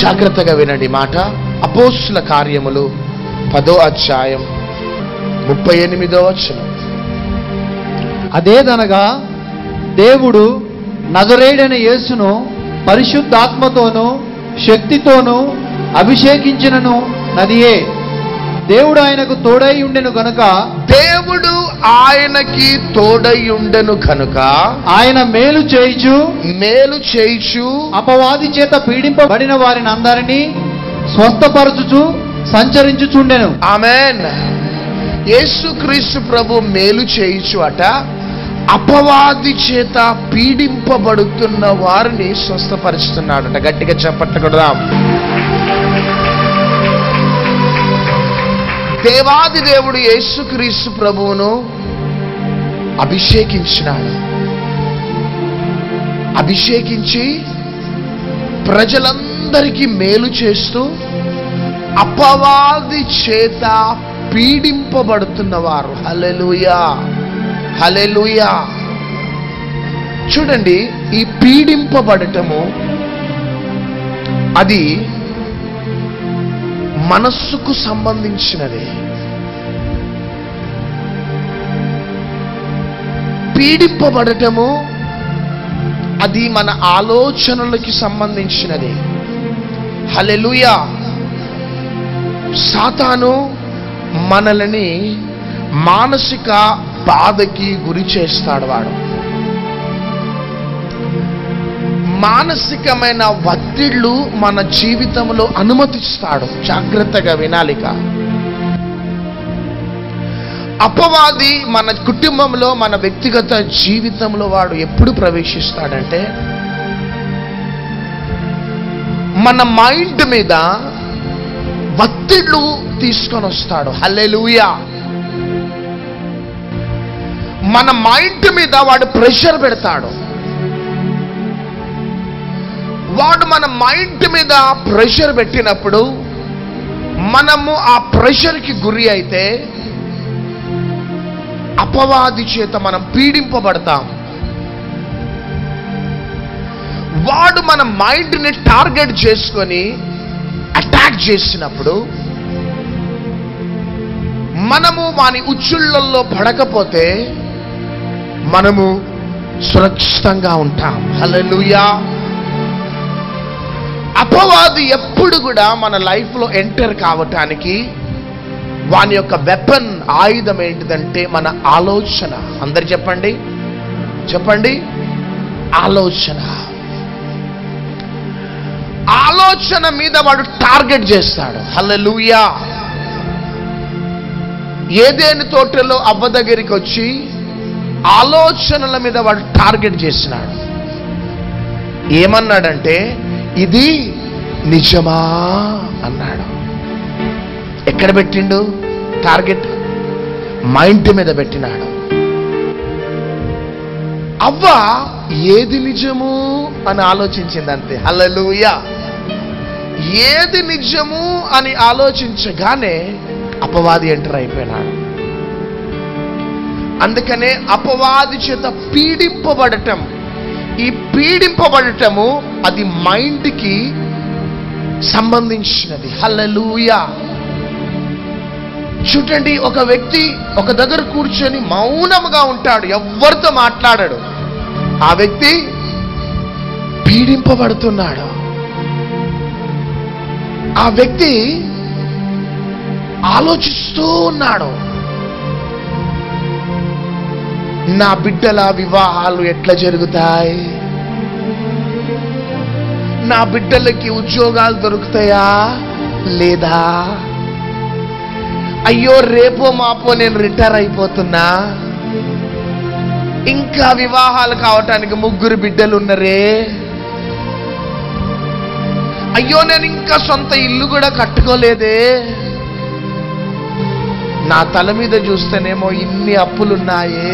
జాగ్రత్తగా వినండి మాట అపోస్తుల కార్యములు పదో అధ్యాయం ముప్పై ఎనిమిదో వచనం అదేదనగా దేవుడు నజరేడైన యేసును పరిశుద్ధాత్మతోనూ శక్తితోనూ అభిషేకించినను నదియే దేవుడు ఆయనకు తోడై ఉండెను గనుక దేవుడు ఆయనకి తోడై ఉండెను కనుక ఆయన మేలు చేయిచు మేలు చేయిచు అపవాది చేత పీడింపబడిన వారిని అందరినీ స్వస్థపరచుచు సంచరించుచుండెను ఆమెన్ యేసుక్రీస్తు ప్రభు మేలు చేయిచు అట అపవాది చేత పీడింపబడుతున్న వారిని స్వస్థపరుస్తున్నాడట గట్టిగా చెప్పట్లు కొడదాం దేవాది దేవుడు యేసుక్రీస్తు ప్రభువును అభిషేకించినాడు అభిషేకించి ప్రజలందరికీ మేలు చేస్తూ అపవాది చేత పీడింపబడుతున్నవారు హలెలుయా హలెలుయా చూడండి ఈ పీడింపబడటము అది మనస్సుకు సంబంధించినది పీడింపబడటము అది మన ఆలోచనలకి సంబంధించినది హలెలుయా సాతాను మనల్ని మానసిక బాధకి గురి చేస్తాడు వాడు మానసికమైన ఒత్తిళ్లు మన జీవితంలో అనుమతిస్తాడు జాగ్రత్తగా వినాలిక అపవాది మన కుటుంబంలో మన వ్యక్తిగత జీవితంలో వాడు ఎప్పుడు ప్రవేశిస్తాడంటే మన మైండ్ మీద ఒత్తిళ్లు తీసుకొని వస్తాడు హల్లెలూయా మన మైండ్ మీద వాడు ప్రెషర్ పెడతాడు వాడు మన మైండ్ మీద ప్రెషర్ పెట్టినప్పుడు మనము ఆ ప్రెషర్కి గురి అయితే అపవాది చేత మనం పీడింపబడతాం వాడు మన మైండ్ని టార్గెట్ చేసుకొని అటాక్ చేసినప్పుడు మనము వాని ఉచ్చుళ్ళల్లో పడకపోతే మనము సురక్షితంగా ఉంటాం హల్లెలూయా అపవాది ఎప్పుడు కూడా మన లైఫ్లో ఎంటర్ కావటానికి వాని యొక్క వెపన్ ఆయుధం ఏంటిదంటే మన ఆలోచన అందరు చెప్పండి చెప్పండి ఆలోచన ఆలోచన మీద వాడు టార్గెట్ చేస్తాడు హల్లెలూయా ఏదేని తోటలో అవ్వ దగ్గరికి వచ్చి ఆలోచనల మీద వాడు టార్గెట్ చేసినాడు ఏమన్నాడంటే ఇది నిజమా అన్నాడు ఎక్కడ పెట్టిండు టార్గెట్ మైండ్ మీద పెట్టినాడు అవ్వ ఏది నిజము అని ఆలోచించింది అంతే హల్లెలూయా ఏది నిజము అని ఆలోచించగానే అపవాది ఎంటర్ అయిపోయినాడు అందుకనే అపవాది చేత పీడింపబడటం ఈ పీడింపబడటము అది మైండ్కి సంబంధించినది హల్లెలూయా చూడండి ఒక వ్యక్తి ఒక దగ్గర కూర్చొని మౌనముగా ఉంటాడు ఎవ్వరితో మాట్లాడాడు ఆ వ్యక్తి పీడింపబడుతున్నాడు ఆ వ్యక్తి ఆలోచిస్తూ ఉన్నాడు నా బిడ్డల వివాహాలు ఎట్లా జరుగుతాయి నా బిడ్డలకి ఉద్యోగాలు దొరుకుతాయా లేదా అయ్యో రేపో మాపో నేను రిటైర్ అయిపోతున్నా ఇంకా వివాహాలు కావటానికి ముగ్గురు బిడ్డలు ఉన్నరే అయ్యో నేను ఇంకా సొంత ఇల్లు కూడా కట్టుకోలేదే నా తల మీద చూస్తేనేమో ఇన్ని అప్పులున్నాయే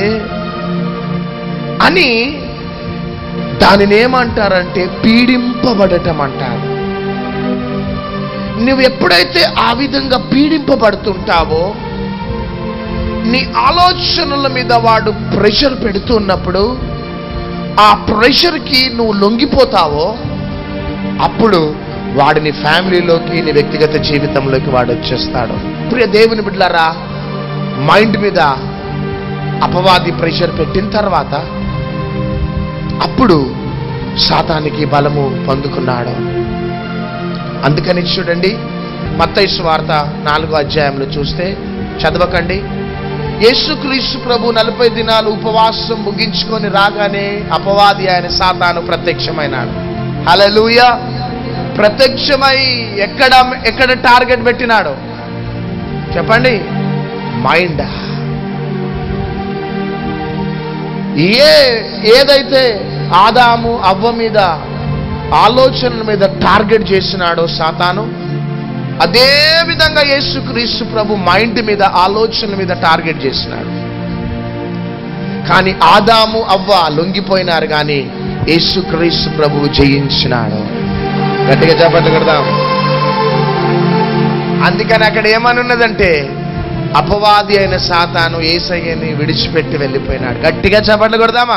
అని దానిని ఏమంటారంటే పీడింపబడటం అంటారు నువ్వు ఎప్పుడైతే ఆ విధంగా పీడింపబడుతుంటావో నీ ఆలోచనల మీద వాడు ప్రెషర్ పెడుతున్నప్పుడు ఆ ప్రెషర్కి నువ్వు లొంగిపోతావో అప్పుడు వాడిని ఫ్యామిలీలోకి నీ వ్యక్తిగత జీవితంలోకి వాడు వచ్చేస్తాడు ప్రియ దేవుని బిడ్డలారా మైండ్ మీద అపవాది ప్రెషర్ పెట్టిన తర్వాత అప్పుడు సాతానికి బలము పొందుకున్నాడు అందుకని చూడండి మత్తైసు వార్త నాలుగో అధ్యాయంలో చూస్తే చదవకండి యేసుక్రీస్తు ప్రభు నలభై దినాలు ఉపవాసం ముగించుకొని రాగానే అపవాది ఆయన సాతాను ప్రత్యక్షమైనాడు హలలుయ ప్రత్యక్షమై ఎక్కడ ఎక్కడ టార్గెట్ పెట్టినాడు చెప్పండి మైండ్ ఏ ఏదైతే ఆదాము అవ్వ మీద ఆలోచనల మీద టార్గెట్ చేసినాడో సాతాను అదే విధంగా యేసుక్రీస్తు ప్రభు మైండ్ మీద ఆలోచనల మీద టార్గెట్ చేసినాడు కానీ ఆదాము అవ్వ లొంగిపోయినారు కానీ యేసుక్రీస్తు ప్రభు జయించినాడు గట్టిగా చెప్పట్లు కొడదాం అందుకని అక్కడ ఏమని ఉన్నదంటే అపవాది అయిన సాతాను ఏసయ్యని విడిచిపెట్టి వెళ్ళిపోయినాడు గట్టిగా చప్పట్లు కొడదామా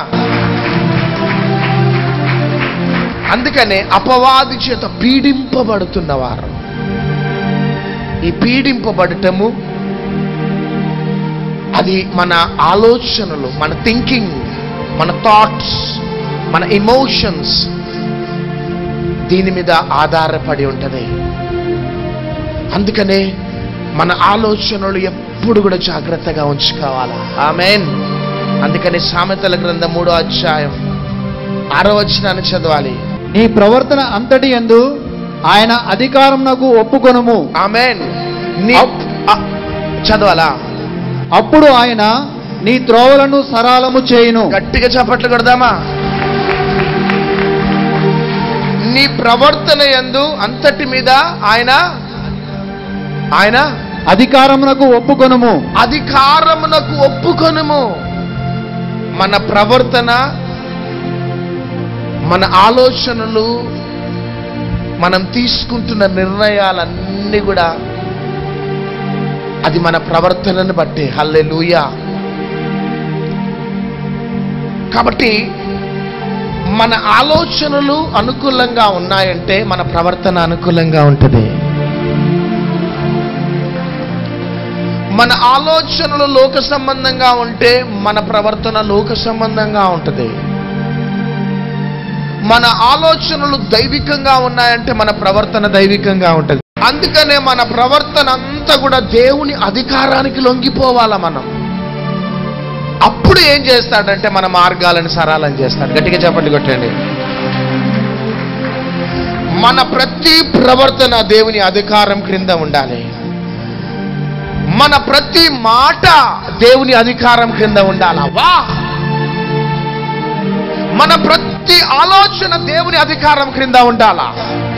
అందుకనే అపవాది చేత పీడింపబడుతున్నవారు ఈ పీడింపబడటము అది మన ఆలోచనలు మన థింకింగ్ మన థాట్స్ మన ఎమోషన్స్ దీని మీద ఆధారపడి ఉంటది అందుకనే మన ఆలోచనలు ఎప్పుడు కూడా జాగ్రత్తగా ఉంచుకోవాలా ఆమెన్ అందుకని సామెతల గ్రంథం మూడో అధ్యాయం ఆరో వచనాన్ని చదవాలి నీ ప్రవర్తన అంతటి ఎందు ఆయన అధికారమునకు ఒప్పుకొనుము ఆమెన్ నీ ఆ, చదవాలా అప్పుడు ఆయన నీ త్రోవలను సరాలము చేయును గట్టిగా చప్పట్లు కొడదామా నీ ప్రవర్తన యందు అంతటి మీద ఆయన ఆయన అధికారమునకు ఒప్పుకొనుము అధికారమునకు ఒప్పుకొనుము మన ప్రవర్తన మన ఆలోచనలు మనం తీసుకుంటున్న నిర్ణయాలన్నీ కూడా అది మన ప్రవర్తనను బట్టి హల్లెలూయా కాబట్టి మన ఆలోచనలు అనుకూలంగా ఉన్నాయంటే మన ప్రవర్తన అనుకూలంగా ఉంటుంది మన ఆలోచనలు లోక సంబంధంగా ఉంటే మన ప్రవర్తన లోక సంబంధంగా ఉంటుంది మన ఆలోచనలు దైవికంగా ఉన్నాయంటే మన ప్రవర్తన దైవికంగా ఉంటుంది అందుకనే మన ప్రవర్తన అంతా కూడా దేవుని అధికారానికి లొంగిపోవాలా మనం అప్పుడు ఏం చేస్తాడంటే మన మార్గాలను సరళం చేస్తాడు గట్టిగా చెప్పండి కొట్టండి మన ప్రతి ప్రవర్తన దేవుని అధికారం క్రింద ఉండాలి మన ప్రతి మాట దేవుని అధికారం క్రింద ఉండాలా వా మన ప్రతి ఆలోచన దేవుని అధికారం క్రింద ఉండాలా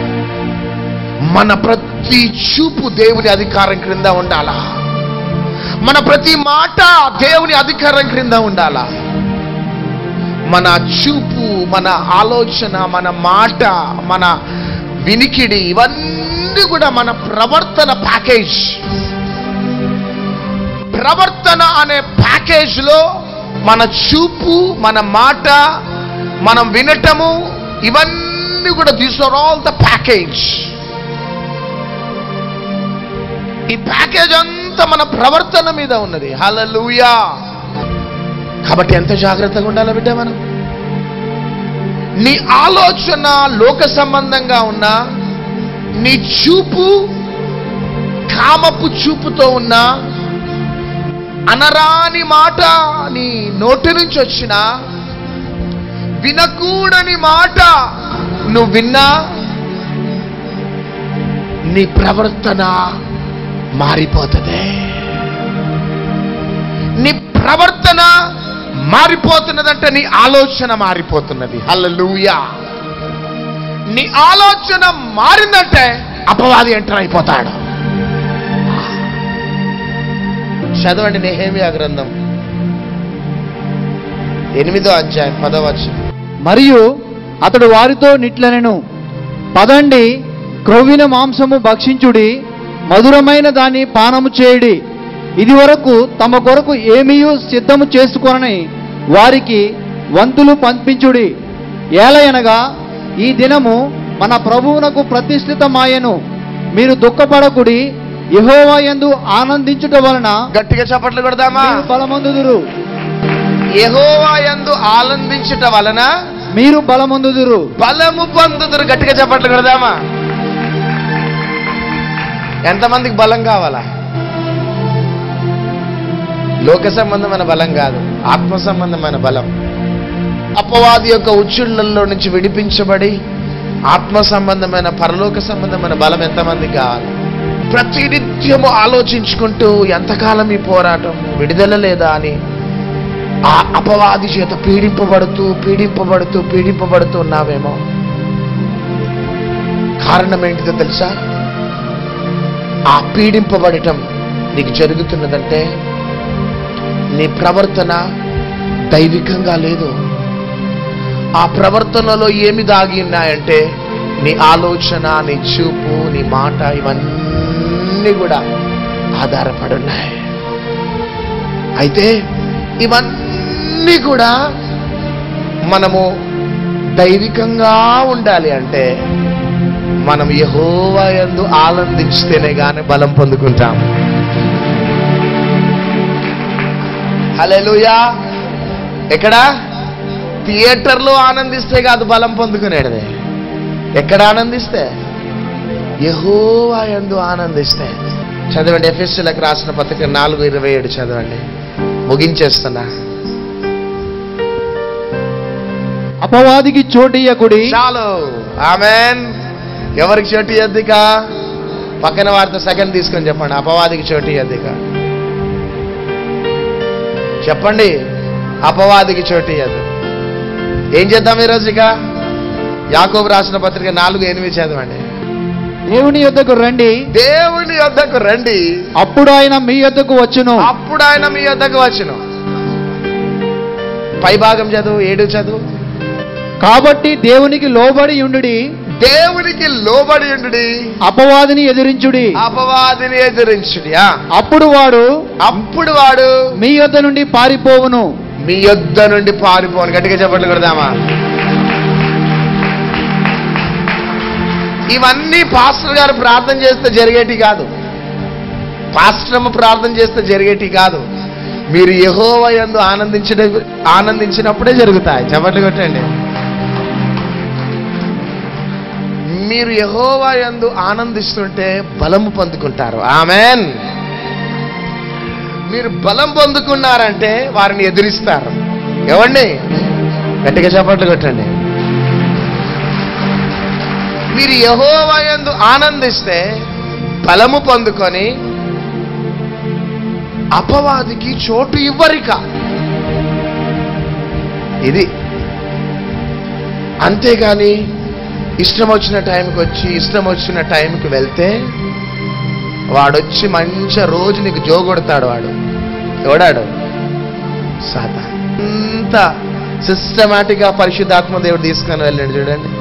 మన ప్రతి చూపు దేవుని అధికారం క్రింద ఉండాలా మన ప్రతి మాట దేవుని అధికారం క్రింద ఉండాలా మన చూపు మన ఆలోచన మన మాట మన వినికిడి ఇవన్నీ కూడా మన ప్రవర్తన ప్యాకేజ్ ప్రవర్తన అనే ప్యాకేజ్లో మన చూపు మన మాట మనం వినటము ఇవన్నీ కూడా these are all the package ఈ ప్యాకేజ్ అంతా మన ప్రవర్తన మీద ఉన్నది హల్లెలూయా కాబట్టి ఎంత జాగ్రత్తగా ఉండాలి బిడ్డ మనం నీ ఆలోచన లోక సంబంధంగా ఉన్నా నీ చూపు కామపు చూపుతో ఉన్నా అనరాని మాట నీ నోటి నుంచి వచ్చిన వినకూడని మాట నువ్వు విన్నా నీ ప్రవర్తన మారిపోతుంది నీ ప్రవర్తన మారిపోతున్నదంటే నీ ఆలోచన మారిపోతున్నది హల్లెలూయా నీ ఆలోచన మారిందంటే అపవాది ఎంటర్ అయిపోతాడు చదవండి నెహేమియా గ్రంథం ఎనిమిదో అధ్యాయం పదవచ్చు మరియు అతడు వారితో నిట్లనెను పదండి క్రొవ్విన మాంసము భక్షించుడి మధురమైన దాన్ని పానము చేయుడి ఇది వరకు తమ కొరకు ఏమీయూ సిద్ధము చేసుకొనని వారికి వంతులు పంపించుడి ఏలయనగా ఈ దినము మన ప్రభువునకు ప్రతిష్ఠితమాయను మీరు దుఃఖపడకుడి యెహోవా యందు ఆనందించుట వలన గట్టిగా చప్పట్లు కొడదామా మీరు బలమందుదురు యెహోవా యందు ఆనందించుట వలన మీరు బలమందుదురు బలము పొందుదురు గట్టిగా చప్పట్లు కొడదామా ఎంతమందికి బలం కావాలా లోక సంబంధమైన బలం కాదు ఆత్మ సంబంధమైన బలం అపవాది యొక్క ఉచ్చుళ్ళల్లో నుంచి విడిపించబడి ఆత్మ సంబంధమైన పరలోక సంబంధమైన బలం ఎంతమందికి కావాలి ప్రతినిత్యము ఆలోచించుకుంటూ ఎంతకాలం ఈ పోరాటం విడుదల లేదా అని ఆ అపవాది చేత పీడింపబడుతూ పీడింపబడుతూ పీడింపబడుతూ ఉన్నావేమో కారణం ఏంటిదో తెలుసా ఆ పీడింపబడటం నీకు జరుగుతున్నదంటే నీ ప్రవర్తన దైవికంగా లేదు ఆ ప్రవర్తనలో ఏమి దాగి ఉన్నాయంటే నీ ఆలోచన నీ చూపు నీ మాట ఇవన్నీ కూడా ఆధారపడి ఉన్నాయి అయితే ఇవన్నీ కూడా మనము దైవికంగా ఉండాలి అంటే మనం యహోవా యందు ఆనందించితేనే గాని బలం పొందుకుంటాం హల్లెలూయా ఎక్కడ థియేటర్లో ఆనందిస్తే కాదు బలం పొందుకునేది ఎక్కడ ఆనందిస్తే యహోవా యందు ఆనందిస్తే చదవండి ఎఫ్ఎస్సీలకు రాసిన పత్రిక నాలుగు ఇరవై ఏడు చదవండి ముగించేస్తున్నా అపవాదికి చోటియ్యకుడి చాలు ఆమెన్ ఎవరికి చోటు ఇయ్యద్దిక పక్కన వారితో సెకండ్ తీసుకొని చెప్పండి అపవాదికి చోటు ఇయ్యద్దిక చెప్పండి అపవాదికి చోటు ఇయ్యద్దు ఏం చేద్దాం ఈరోజు ఇక యాకోబు రాసిన పత్రిక నాలుగు ఎనిమిది చదవండి దేవుని యొద్దకు రండి దేవుని యొద్దకు రండి అప్పుడు ఆయన మీ యొద్దకు వచ్చును అప్పుడు ఆయన మీ యొద్దకు వచ్చును పై భాగం చదువు ఏడు చదువు కాబట్టి దేవునికి లోబడి ఉండుడి దేవునికి లోబడి ఉండుడి అపవాదిని ఎదిరించుడి అపవాదిని ఎదిరించుడి ఆ. అప్పుడు వాడు అప్పుడు వాడు మీ యొద్ద నుండి పారిపోవును మీ యొద్ద నుండి పారిపోను గట్టిగా చెప్పట్లు కొడదామా ఇవన్నీ పాస్టర్ గారు ప్రార్థన చేస్తే జరిగేటి కాదు పాస్టర్ అమ్మ ప్రార్థన చేస్తే జరిగేటి కాదు మీరు యహోవ యందు ఆనందించడం ఆనందించినప్పుడే జరుగుతాయి చెప్పట్లు కొట్టండి మీరు యహోవా యందు ఆనందిస్తుంటే బలము పొందుకుంటారు ఆమెన్ మీరు బలం పొందుకున్నారంటే వారిని ఎదిరిస్తారు ఎవండి గట్టిగా చప్పట్లు కొట్టండి మీరు యహోవయందు ఆనందిస్తే బలము పొందుకొని అపవాదికి చోటు ఇవ్వరిక ఇది అంతేగాని ఇష్టం వచ్చిన టైంకి వచ్చి ఇష్టం వచ్చిన టైంకి వెళ్తే వాడొచ్చి మంచి రోజు నీకు జోగొడతాడు వాడు ఎవడాడు సాతా అంత సిస్టమేటిక్ గా పరిశుద్ధాత్మ దేవుడు తీసుకొని వెళ్ళండి చూడండి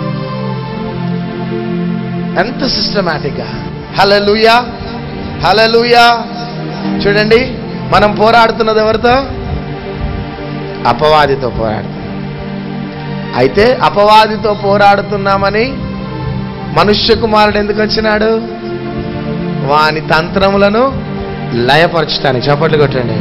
ఎంత సిస్టమేటిక్ గా హలలుయా హలలుయా చూడండి మనం పోరాడుతున్నది ఎవరితో అపవాదితో పోరాడుతున్నాం అయితే అపవాదితో పోరాడుతున్నామని మనుష్య కుమారుడు ఎందుకు వచ్చినాడు వాని తంత్రములను లయపరచటానికి చప్పట్లు కొట్టండి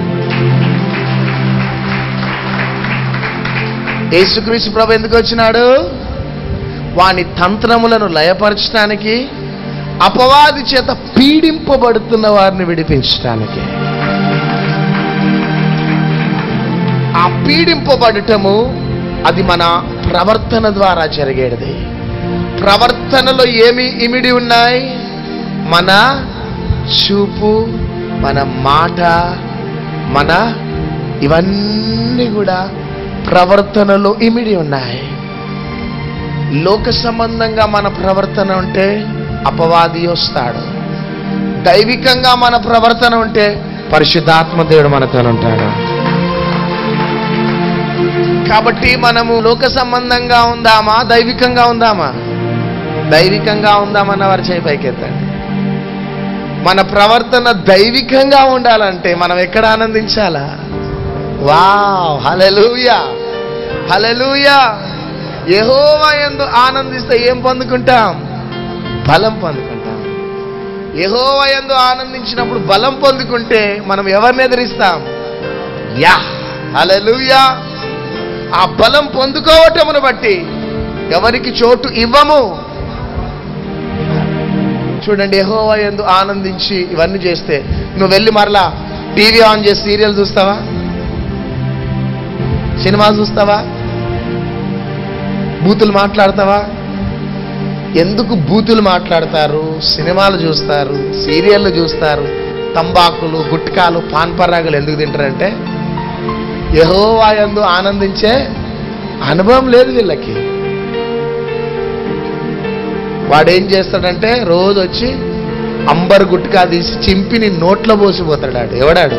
యేసుక్రీస్తు ప్రభు ఎందుకు వచ్చినాడు వాని తంత్రములను లయపరచటానికి అపవాది చేత పీడింపబడుతున్న వారిని విడిపించటానికి ఆ పీడింపబడటము అది మన ప్రవర్తన ద్వారా జరిగేది ప్రవర్తనలో ఏమి ఇమిడి ఉన్నాయి మన చూపు మన మాట మన ఇవన్నీ కూడా ప్రవర్తనలో ఇమిడి ఉన్నాయి లోక సంబంధంగా మన ప్రవర్తన ఉంటే అపవాది వస్తాడు దైవికంగా మన ప్రవర్తన ఉంటే పరిశుద్ధాత్మ దేవుడు మనతో ఉంటాడు కాబట్టి మనము లోక సంబంధంగా ఉందామా దైవికంగా ఉందామా దైవికంగా ఉందామన్న వారి చేయి పైకెత్తండి మన ప్రవర్తన దైవికంగా ఉండాలంటే మనం ఎక్కడ ఆనందించాలా వావ్ హలెలూయా హలెలూయా యెహోవా యందు ఆనందిస్తే ఏం పొందుకుంటాం బలం పొందుకుంటాం యెహోవా యందు ఆనందించినప్పుడు బలం పొందుకుంటే మనం ఎవరిని ఎదిరిస్తాం యా హల్లెలూయా ఆ బలం పొందుకోవటమును బట్టి ఎవరికి చోటు ఇవ్వము చూడండి యెహోవా యందు ఆనందించి ఇవన్నీ చేస్తే నువ్వు వెళ్ళి మరలా టీవీ ఆన్ చేసి సీరియల్ చూస్తావా సినిమా చూస్తావా బూతులు మాట్లాడతావా ఎందుకు బూతులు మాట్లాడతారు సినిమాలు చూస్తారు సీరియళ్ళు చూస్తారు తంబాకులు గుట్కాలు పాన్పరాగులు ఎందుకు తింటారంటే యెహోవా యందు ఆనందించే అనుభవం లేదు వీళ్ళకి వాడేం చేస్తాడంటే రోజు వచ్చి అంబర్ గుట్కా తీసి చింపి నీ నోట్లో పోసిపోతాడు ఆడు ఎవడాడు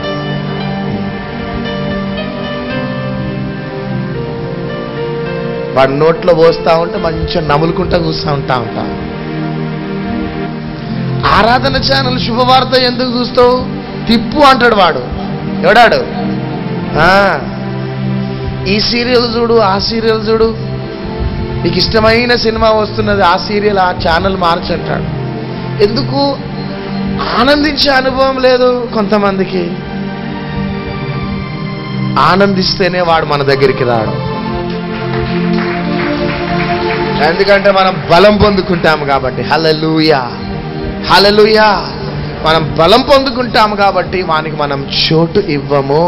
వాడు నోట్లో పోస్తా ఉంటే మంచిగా నములుకుంటా కూస్తూ ఉంటా ఉంటా ఆరాధన ఛానల్ శుభవార్త ఎందుకు చూస్తావు తిప్పు అంటాడు వాడు ఎవడాడు ఆ, ఈ సీరియల్ చూడు ఆ సీరియల్ చూడు నీకు ఇష్టమైన సినిమా వస్తున్నది ఆ సీరియల్ ఆ ఛానల్ మార్చంటాడు ఎందుకు ఆనందించే అనుభవం లేదు కొంతమందికి ఆనందిస్తేనే వాడు మన దగ్గరికి రాడు ఎందుకంటే మనం బలం పొందుకుంటాము కాబట్టి హలలుయా హలలుయా మనం బలం పొందుకుంటాము కాబట్టి వానికి మనం చోటు ఇవ్వము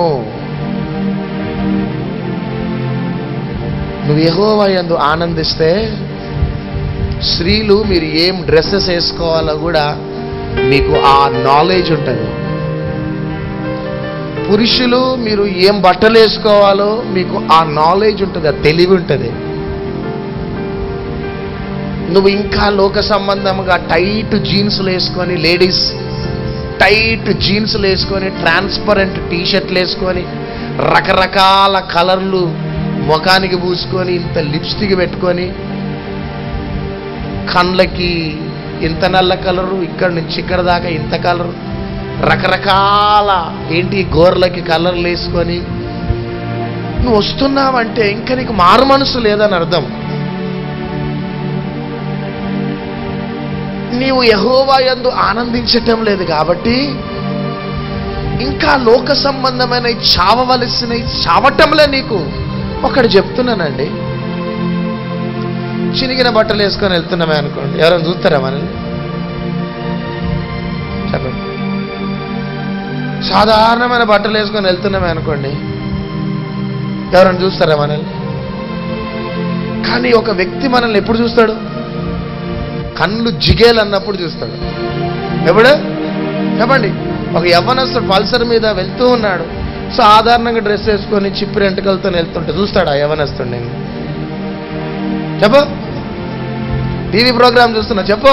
నువ్వు యెహోవా యందు ఆనందిస్తే స్త్రీలు మీరు ఏం డ్రెస్సెస్ వేసుకోవాలో కూడా మీకు ఆ నాలెడ్జ్ ఉంటుంది పురుషులు మీరు ఏం బట్టలు వేసుకోవాలో మీకు ఆ నాలెడ్జ్ ఉంటుంది ఆ తెలివి ఉంటుంది నువ్వు ఇంకా లోక సంబంధముగా టైట్ జీన్స్లు వేసుకొని లేడీస్ టైట్ జీన్స్లు వేసుకొని ట్రాన్స్పరెంట్ టీషర్ట్లు వేసుకొని రకరకాల కలర్లు ముఖానికి పూసుకొని ఇంత లిప్స్టిక్ పెట్టుకొని కళ్ళకి ఇంత నల్ల కలరు ఇక్కడ నుంచి ఇక్కడ దాకా ఇంత కలరు రకరకాల ఏంటి గోర్లకి కలర్లు వేసుకొని నువ్వు వస్తున్నావంటే ఇంకా నీకు మారు మనసు లేదని అర్థం నీవు యహోవా యందు ఆనందించటం లేదు కాబట్టి ఇంకా లోక సంబంధమైన ఈ చావవలసిన ఈ చావటంలే నీకు ఒకటి చెప్తున్నానండి చినిగిన బట్టలు వేసుకొని వెళ్తున్నామే అనుకోండి ఎవరైనా చూస్తారా మనల్ని చెప్పండి సాధారణమైన బట్టలు వేసుకొని వెళ్తున్నామే అనుకోండి ఎవరైనా చూస్తారా మనల్ని కానీ ఒక వ్యక్తి మనల్ని ఎప్పుడు చూస్తాడు కళ్ళు జిగేలు అన్నప్పుడు చూస్తాడు ఎప్పుడు చెప్పండి ఒక యవ్వనస్తుడు పల్సర్ మీద వెళ్తూ ఉన్నాడు సాధారణంగా డ్రెస్ వేసుకొని చిప్పి రెంటకలతో వెళ్తుంటే చూస్తాడు ఆ యవ్వనస్తుడు నేను చెప్పు టీవీ ప్రోగ్రామ్ చూస్తున్నా చెప్పు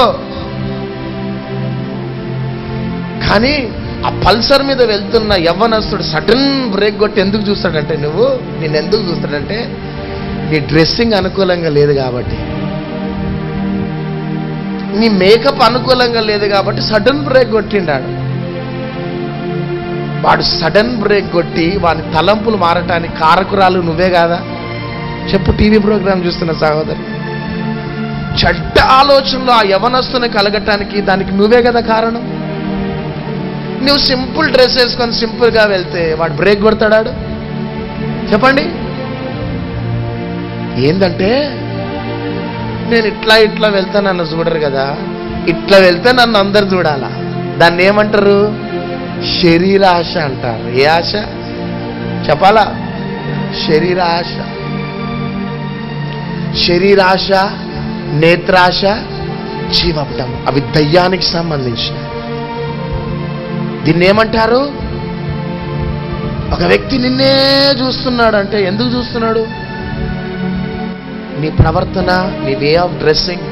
కానీ ఆ పల్సర్ మీద వెళ్తున్న యవ్వనస్తుడు సడన్ బ్రేక్ కొట్టి ఎందుకు చూస్తాడంటే నువ్వు నేను ఎందుకు చూస్తాడంటే నీ డ్రెస్సింగ్ అనుకూలంగా లేదు కాబట్టి నీ మేకప్ అనుకూలంగా లేదు కాబట్టి సడన్ బ్రేక్ కొట్టిండాడు వాడు సడన్ బ్రేక్ కొట్టి వాని తలంపులు మారటానికి కారకురాలు నువ్వే కాదా చెప్పు టీవీ ప్రోగ్రామ్ చూస్తున్న సహోదరి చెడ్డ ఆలోచనలు ఆ యవనస్తుని కలగటానికి దానికి నువ్వే కదా కారణం నువ్వు సింపుల్ డ్రెస్ వేసుకొని సింపుల్గా వెళ్తే వాడు బ్రేక్ కొడతాడాడు చెప్పండి ఏందంటే నేను ఇట్లా ఇట్లా వెళ్తే నన్ను చూడరు కదా ఇట్లా వెళ్తే నన్ను అందరు చూడాలా దాన్ని ఏమంటారు శరీరాశ అంటారు ఏ ఆశ చెప్పాలా శరీరాశ శరీరాశ నేత్రాశ జీవపటం అవి దయ్యానికి సంబంధించిన దీన్ని ఏమంటారు ఒక వ్యక్తి నిన్నే చూస్తున్నాడు అంటే ఎందుకు చూస్తున్నాడు నీ ప్రవర్తన నీ వే ఆఫ్ డ్రెస్సింగ్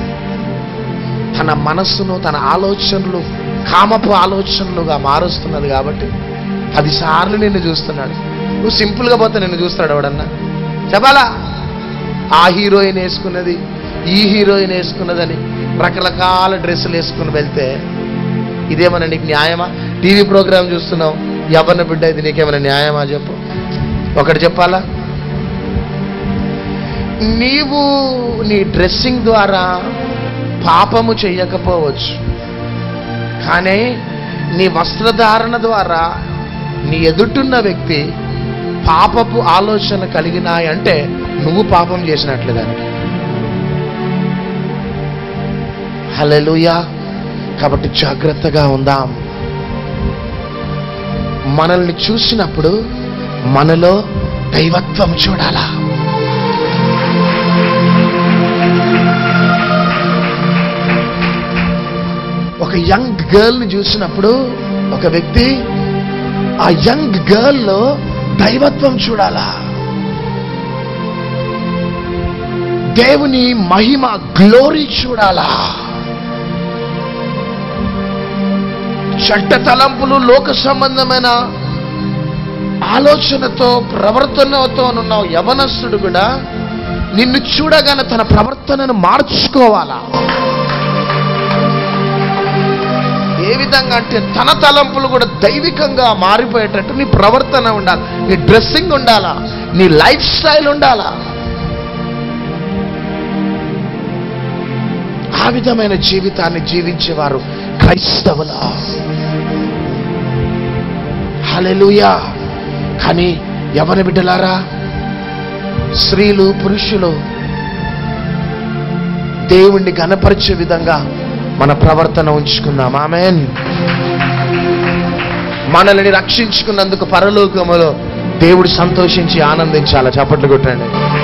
తన మనస్సును తన ఆలోచనలు కామపు ఆలోచనలుగా మారుస్తున్నది కాబట్టి పదిసార్లు నిన్ను చూస్తున్నాడు నువ్వు సింపుల్గా పోతే నిన్ను చూస్తాడు ఎవడన్నా చెప్పాలా ఆ హీరోయిన్ వేసుకున్నది ఈ హీరోయిన్ వేసుకున్నదని రకరకాల డ్రెస్సులు వేసుకుని వెళ్తే ఇదేమన్నా నీకు న్యాయమా టీవీ ప్రోగ్రామ్ చూస్తున్నావు ఎవరిని బిడ్డ ఇది నీకేమైనా న్యాయమా చెప్పు ఒకటి చెప్పాలా నీవు నీ డ్రెస్సింగ్ ద్వారా పాపము చెయ్యకపోవచ్చు కానీ నీ వస్త్రధారణ ద్వారా నీ ఎదుటున్న వ్యక్తి పాపపు ఆలోచన కలిగినాయంటే నువ్వు పాపం చేసినట్లే దానికి హల్లెలూయా కాబట్టి జాగ్రత్తగా ఉందాం మనల్ని చూసినప్పుడు మనలో దైవత్వం చూడాలా ఒక యంగ్ గర్ల్ ని చూసినప్పుడు ఒక వ్యక్తి ఆ యంగ్ గర్ల్ లో దైవత్వం చూడాలా దేవుని మహిమ గ్లోరీ చూడాలా చెడ్డ తలంపులు లోక సంబంధమైన ఆలోచనతో ప్రవర్తనతో ఉన్న యవనస్తుడు కూడా నిన్ను చూడగానే తన ప్రవర్తనను మార్చుకోవాలా ఏ విధంగా అంటే తన తలంపులు కూడా దైవికంగా మారిపోయేటట్టు నీ ప్రవర్తన ఉండాలి నీ డ్రెస్సింగ్ ఉండాలా నీ లైఫ్ స్టైల్ ఉండాలా ఆ విధమైన జీవితాన్ని జీవించేవారు క్రైస్తవుల హలెలుయా కానీ ఎవరి బిడ్డలారా స్త్రీలు పురుషులు దేవుణ్ణి గనపరిచే విధంగా మన ప్రవర్తన ఉంచుకుందాం ఆమెన్ మనల్ని రక్షించుకున్నందుకు పరలోకములో దేవుడు సంతోషించి ఆనందించాల చప్పట్లు కొట్టండి